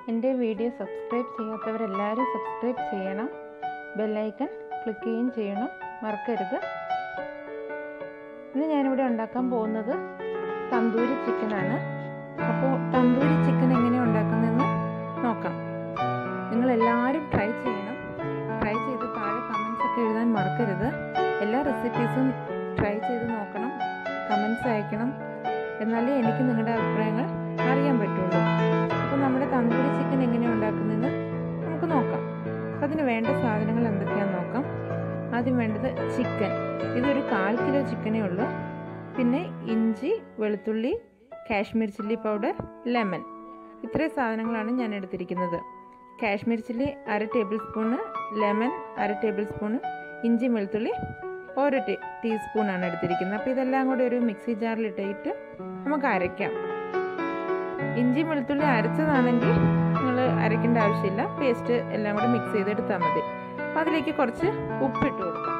എൻ്റെ video subscribe ചെയ്യാത്തവരെല്ലാവരും subscribe ചെയ്യണം ബെല്ലൈക്കൺ ക്ലിക്ക് ചെയ്യുകയും ചെയ്യണം മറക്കരുത് ഇന്ന് ഞാനിവിടെ ഉണ്ടാക്കാൻ പോകുന്നത് തന്തൂരി ചിക്കനാണ് അപ്പോൾ തന്തൂരി ചിക്കൻ എങ്ങനെ ഉണ്ടാക്കുന്നതെന്ന് നോക്കാം നിങ്ങളെല്ലാവരും ട്രൈ ചെയ്യണം ട്രൈ ചെയ്ത് താഴെ കമൻസ് ഒക്കെ എഴുതാൻ മറക്കരുത് എല്ലാ റെസിപ്പീസും ട്രൈ ചെയ്ത് നോക്കണം കമൻസ് അയക്കണം എന്നാലേ എനിക്ക് നിങ്ങളുടെ അഭിപ്രായങ്ങൾ അറിയാൻ പറ്റുള്ളൂ അപ്പോൾ നമ്മുടെ തന്തൂരി ചിക്കൻ എങ്ങനെയാണ് ഉണ്ടാക്കുന്നതെന്ന് നമുക്ക് നോക്കാം അതിന് വേണ്ട സാധനങ്ങൾ എന്തൊക്കെയാണെന്ന് നോക്കാം ആദ്യം വേണ്ടത് ചിക്കൻ ഇതൊരു കാൽ കിലോ ചിക്കനേ ഉള്ളൂ പിന്നെ ഇഞ്ചി വെളുത്തുള്ളി കാശ്മീർ ചില്ലി പൗഡർ ലെമൺ ഇത്രയും സാധനങ്ങളാണ് ഞാൻ എടുത്തിരിക്കുന്നത് കാശ്മീർ ചില്ലി അര ടേബിൾ സ്പൂണ് ലെമൺ അര ടേബിൾ സ്പൂണ് ഇഞ്ചി വെളുത്തുള്ളി ഓരോ ടീ ടീസ്പൂണാണ് എടുത്തിരിക്കുന്നത് അപ്പോൾ ഇതെല്ലാം കൂടി ഒരു മിക്സി ജാറിലിട്ടിട്ട് നമുക്ക് അരയ്ക്കാം ഇഞ്ചി വെളുത്തുള്ളി അരച്ചതാണെങ്കിൽ നിങ്ങൾ അരയ്ക്കേണ്ട ആവശ്യമില്ല പേസ്റ്റ് എല്ലാം കൂടി മിക്സ് ചെയ്തെടുത്താൽ മതി അപ്പോൾ അതിലേക്ക് കുറച്ച് ഉപ്പിട്ട് കൊടുക്കാം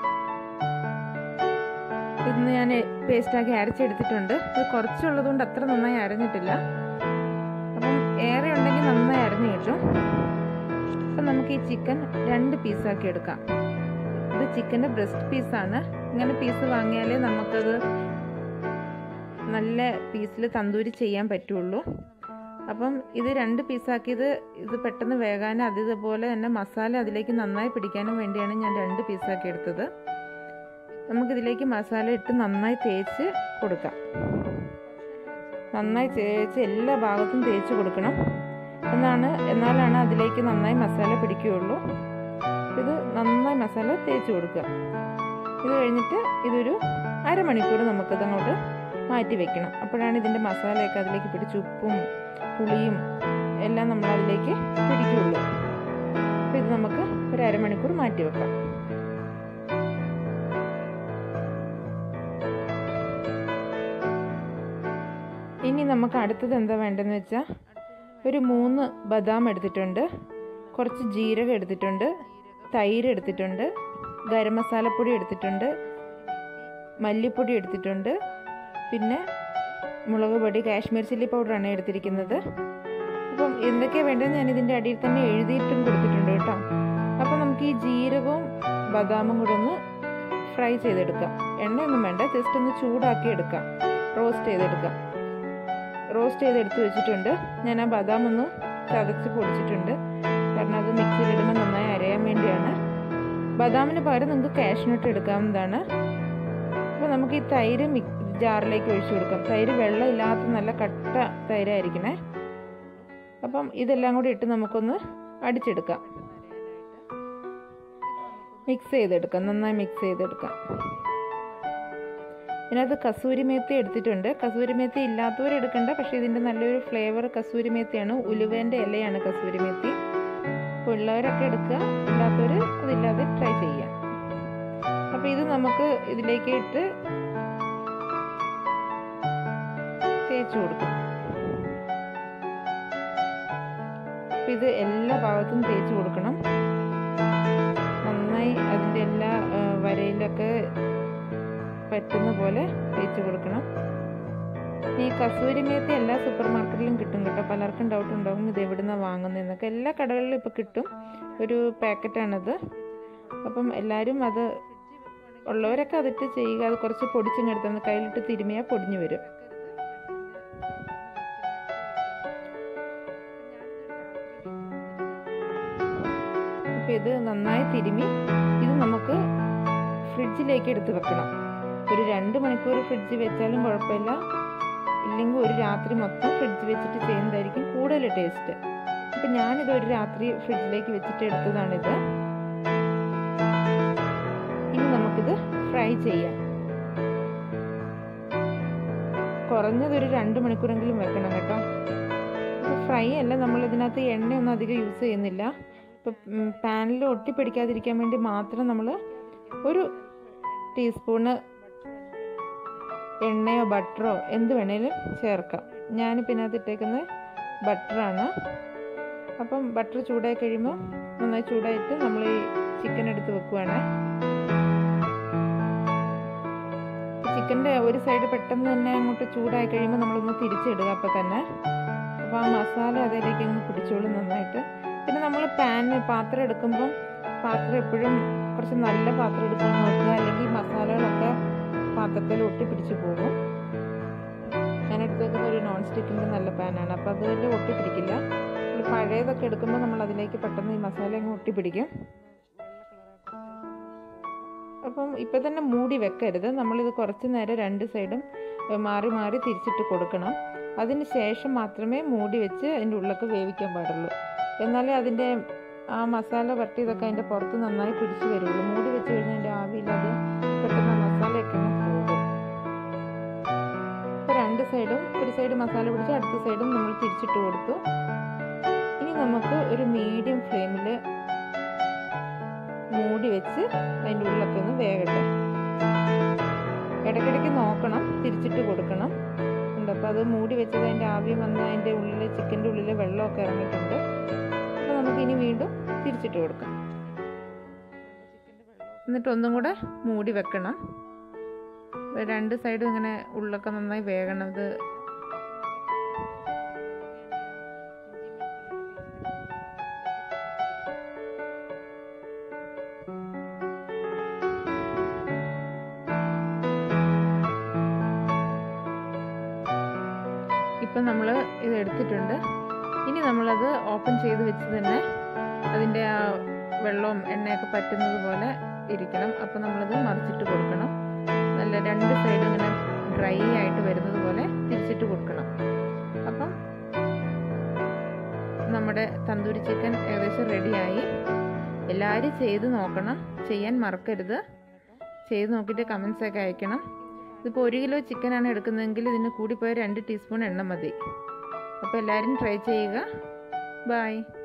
ഇന്ന് ഞാൻ പേസ്റ്റാക്കി അരച്ചെടുത്തിട്ടുണ്ട് ഇത് കുറച്ചുള്ളത് കൊണ്ട് അത്ര നന്നായി അരഞ്ഞിട്ടില്ല അപ്പം ഏറെ ഉണ്ടെങ്കിൽ നന്നായി അരഞ്ഞു കിട്ടും അപ്പം നമുക്ക് ഈ ചിക്കൻ രണ്ട് പീസാക്കി എടുക്കാം ഇത് ചിക്കൻ്റെ ബ്രസ്റ്റ് പീസാണ് ഇങ്ങനെ പീസ് വാങ്ങിയാലേ നമുക്കത് നല്ല പീസിൽ തന്തൂരി ചെയ്യാൻ പറ്റുള്ളൂ അപ്പം ഇത് രണ്ട് പീസാക്കിയത് ഇത് പെട്ടെന്ന് വേകാനും അതുപോലെ തന്നെ മസാല അതിലേക്ക് നന്നായി പിടിക്കാനും വേണ്ടിയാണ് ഞാൻ രണ്ട് പീസാക്കി എടുത്തത് നമുക്കിതിലേക്ക് മസാല ഇട്ട് നന്നായി തേച്ച് കൊടുക്കാം നന്നായി തേച്ച് എല്ലാ ഭാഗത്തും തേച്ച് കൊടുക്കണം എന്നാണ് എന്നാലാണ് അതിലേക്ക് നന്നായി മസാല പിടിക്കുകയുള്ളൂ ഇത് നന്നായി മസാല തേച്ച് കൊടുക്കുക ഇത് കഴിഞ്ഞിട്ട് ഇതൊരു അരമണിക്കൂർ നമുക്കത് അങ്ങോട്ട് മാറ്റി വെക്കണം അപ്പോഴാണ് ഇതിൻ്റെ മസാലയൊക്കെ അതിലേക്ക് പിടിച്ച് ഉപ്പും പുളിയും എല്ലാം നമ്മൾ അതിലേക്ക് പിടിക്കുകയുള്ളൂ അപ്പോൾ ഇത് നമുക്ക് ഒരു അരമണിക്കൂർ മാറ്റി വെക്കാം ഇനി നമുക്ക് അടുത്തത് എന്താ വേണ്ടതെന്ന് വെച്ചാൽ ഒരു മൂന്ന് ബദാം എടുത്തിട്ടുണ്ട് കുറച്ച് ജീരകം എടുത്തിട്ടുണ്ട് തൈര് എടുത്തിട്ടുണ്ട് ഗരം മസാലപ്പൊടി എടുത്തിട്ടുണ്ട് മല്ലിപ്പൊടി എടുത്തിട്ടുണ്ട് പിന്നെ മുളക് പൊടി കാശ്മീർ ചില്ലി പൗഡറാണ് എടുത്തിരിക്കുന്നത് അപ്പം എന്തൊക്കെയാണ് വേണ്ടത് ഞാൻ ഇതിൻ്റെ അടിയിൽ തന്നെ എഴുതിയിട്ടും കൊടുത്തിട്ടുണ്ട് കേട്ടോ അപ്പം നമുക്ക് ഈ ജീരകവും ബദാമും കൂടെ ഒന്ന് ഫ്രൈ ചെയ്തെടുക്കാം എണ്ണയൊന്നും വേണ്ട ജസ്റ്റ് ഒന്ന് ചൂടാക്കി എടുക്കാം റോസ്റ്റ് ചെയ്തെടുക്കാം റോസ്റ്റ് ചെയ്തെടുത്ത് വെച്ചിട്ടുണ്ട് ഞാൻ ആ ബദാം ഒന്ന് ചതച്ച് പൊടിച്ചിട്ടുണ്ട് കാരണം അത് മിക്സിയിലിടുമ്പോൾ നന്നായി അരയാൻ വേണ്ടിയാണ് ബദാമിന് പകരം നിങ്ങൾക്ക് കാഷ്നട്ട് എടുക്കാവുന്നതാണ് അപ്പോൾ നമുക്ക് ഈ തൈര് മിക് ജാറിലേക്ക് ഒഴിച്ചു കൊടുക്കാം തൈര് വെള്ളം ഇല്ലാത്ത നല്ല കട്ട തൈരായിരിക്കണേ അപ്പം ഇതെല്ലാം കൂടി ഇട്ട് നമുക്കൊന്ന് അടിച്ചെടുക്കാം മിക്സ് ചെയ്തെടുക്കാം നന്നായി മിക്സ് ചെയ്തെടുക്കാം ഇതിനകത്ത് കസൂരി മേത്തി എടുത്തിട്ടുണ്ട് കസൂരി മേത്തി ഇല്ലാത്തവർ എടുക്കണ്ട പക്ഷേ ഇതിൻ്റെ നല്ലൊരു ഫ്ലേവർ കസൂരി മേത്തിയാണ് ഉലുവേൻ്റെ ഇലയാണ് കസൂരി മേത്തി അപ്പോൾ ഉള്ളവരൊക്കെ എടുക്കുക ഇല്ലാത്തവർ അതില്ലാതെ ട്രൈ ചെയ്യാം അപ്പോൾ ഇത് നമുക്ക് ഇതിലേക്ക് ഇട്ട് തേച്ച് കൊടുക്കാം അപ്പോൾ ഇത് എല്ലാ ഭാഗത്തും തേച്ച് കൊടുക്കണം നന്നായി അതിൻ്റെ എല്ലാ വരയിലൊക്കെ പറ്റുന്ന പോലെ തേച്ച് കൊടുക്കണം ഈ കസൂരി മേത്തി എല്ലാ സൂപ്പർ മാർക്കറ്റിലും കിട്ടും കേട്ടോ പലർക്കും ഡൗട്ട് ഉണ്ടാകും ഇത് എവിടുന്നാണ് വാങ്ങുന്നതെന്നൊക്കെ എല്ലാ കടകളിലും ഇപ്പോൾ കിട്ടും ഒരു പാക്കറ്റാണത് അപ്പം എല്ലാവരും അത് ഉള്ളവരൊക്കെ അതിട്ട് ചെയ്യുക അത് കുറച്ച് പൊടിച്ചിങ്ങെടുത്ത് കയ്യിലിട്ട് തിരുമിയാൽ പൊടിഞ്ഞു വരും അപ്പോൾ ഇത് നന്നായി തിരുമി ഇത് നമുക്ക് ഫ്രിഡ്ജിലേക്ക് എടുത്ത് വെക്കണം ഒരു രണ്ട് മണിക്കൂർ ഫ്രിഡ്ജ് വെച്ചാലും കുഴപ്പമില്ല ഇല്ലെങ്കിൽ ഒരു രാത്രി മൊത്തം ഫ്രിഡ്ജ് വെച്ചിട്ട് ചെയ്യുന്നതായിരിക്കും കൂടുതൽ ടേസ്റ്റ് അപ്പം ഞാനിത് ഒരു രാത്രി ഫ്രിഡ്ജിലേക്ക് വെച്ചിട്ട് എടുത്തതാണിത് ഇനി നമുക്കിത് ഫ്രൈ ചെയ്യാം കുറഞ്ഞത് ഒരു രണ്ട് മണിക്കൂറെങ്കിലും വെക്കണം കേട്ടോ ഫ്രൈ അല്ല നമ്മൾ ഇതിനകത്ത് എണ്ണയൊന്നും അധികം യൂസ് ചെയ്യുന്നില്ല ഇപ്പം പാനിൽ ഒട്ടിപ്പിടിക്കാതിരിക്കാൻ വേണ്ടി മാത്രം നമ്മൾ ഒരു ടീസ്പൂണ് എണ്ണയോ ബട്ടറോ എന്ത് വേണേലും ചേർക്കാം ഞാനിപ്പോൾ ഇതിനകത്ത് ഇട്ടേക്കുന്നത് ബട്ടറാണ് അപ്പം ബട്ടർ ചൂടായി കഴിയുമ്പോൾ നന്നായി ചൂടായിട്ട് നമ്മൾ ഈ ചിക്കൻ എടുത്ത് വെക്കുവാണ് ചിക്കൻ്റെ ഒരു സൈഡ് പെട്ടെന്ന് തന്നെ അങ്ങോട്ട് ചൂടായി കഴിയുമ്പോൾ നമ്മളൊന്ന് തിരിച്ചിടുക അപ്പം തന്നെ അപ്പോൾ ആ മസാല അതിലേക്ക് അങ്ങ് പിടിച്ചോളും നന്നായിട്ട് പിന്നെ നമ്മൾ പാന് പാത്രം എടുക്കുമ്പം പാത്രം എപ്പോഴും കുറച്ച് നല്ല പാത്രം എടുക്കാൻ നോക്കുക അല്ലെങ്കിൽ മസാലകളൊക്കെ പാത്രത്തിൽ ഒട്ടി പിടിച്ച് പോകും ഞാൻ എടുത്തേക്കുന്ന ഒരു നോൺ സ്റ്റിക്കിൻ്റെ നല്ല പാനാണ് അപ്പോൾ അതിൽ ഒട്ടി പിടിക്കില്ല ഒരു പഴയതൊക്കെ എടുക്കുമ്പോൾ നമ്മൾ അതിലേക്ക് പെട്ടെന്ന് ഈ മസാല അങ്ങ് ഒട്ടി പിടിക്കും അപ്പം ഇപ്പം തന്നെ മൂടി വെക്കരുത് നമ്മളിത് കുറച്ച് നേരം രണ്ട് സൈഡും മാറി മാറി തിരിച്ചിട്ട് കൊടുക്കണം അതിന് ശേഷം മാത്രമേ മൂടി വെച്ച് അതിൻ്റെ ഉള്ളൊക്കെ വേവിക്കാൻ പാടുള്ളൂ എന്നാലേ അതിൻ്റെ ആ മസാല വട്ടിയതൊക്കെ അതിൻ്റെ പുറത്ത് നന്നായി പിടിച്ച് വരുള്ളൂ മൂടി വെച്ച് കഴിഞ്ഞാൽ അതിൻ്റെ ആവിയിൽ അത് പെട്ടെന്ന് മസാലയൊക്കെ അങ്ങ് പോകും ഇപ്പോൾ രണ്ട് സൈഡും ഒരു സൈഡ് മസാല പിടിച്ച് അടുത്ത സൈഡും നമ്മൾ തിരിച്ചിട്ട് കൊടുത്തു ഇനി നമുക്ക് ഒരു മീഡിയം ഫ്ലെയിമിൽ മൂടി വെച്ച് അതിൻ്റെ ഉള്ളിലൊക്കെ ഒന്ന് വേകട്ടെ ഇടയ്ക്കിടയ്ക്ക് നോക്കണം തിരിച്ചിട്ട് കൊടുക്കണം ഉണ്ട് അപ്പോൾ അത് മൂടി വെച്ചത് അതിൻ്റെ ആവി വന്ന് അതിൻ്റെ ഉള്ളിൽ ചിക്കൻ്റെ ഉള്ളിൽ വെള്ളമൊക്കെ ഇറങ്ങിയിട്ടുണ്ട് അപ്പോൾ നമുക്ക് ഇനി വീണ്ടും തിരിച്ചിട്ട് കൊടുക്കാം എന്നിട്ട് ഒന്നും കൂടെ മൂടി വെക്കണം രണ്ട് സൈഡും ഇങ്ങനെ ഉള്ളൊക്കെ നന്നായി വേകണം ഇത് ഇപ്പം നമ്മൾ ഇത് എടുത്തിട്ടുണ്ട് ഇനി നമ്മളത് ഓപ്പൺ ചെയ്ത് വെച്ച് തന്നെ അതിൻ്റെ ആ വെള്ളവും എണ്ണയൊക്കെ പറ്റുന്നത് പോലെ ഇരിക്കണം അപ്പോൾ നമ്മളത് മറിച്ചിട്ട് കൊടുക്കണം നല്ല രണ്ട് സൈഡും ഇങ്ങനെ ഡ്രൈ ആയിട്ട് വരുന്നത് പോലെ തിരിച്ചിട്ട് കൊടുക്കണം അപ്പം നമ്മുടെ തന്തൂരി ചിക്കൻ ഏകദേശം റെഡിയായി എല്ലാവരും ചെയ്ത് നോക്കണം ചെയ്യാൻ മറക്കരുത് ചെയ്ത് നോക്കിയിട്ട് കമൻസ് ഒക്കെ അയക്കണം ഇതിപ്പോൾ ഒരു കിലോ ചിക്കനാണ് എടുക്കുന്നതെങ്കിൽ ഇതിന് കൂടിപ്പോയ രണ്ട് ടീസ്പൂൺ എണ്ണ മതി അപ്പോൾ എല്ലാവരും ട്രൈ ചെയ്യുക ബായ്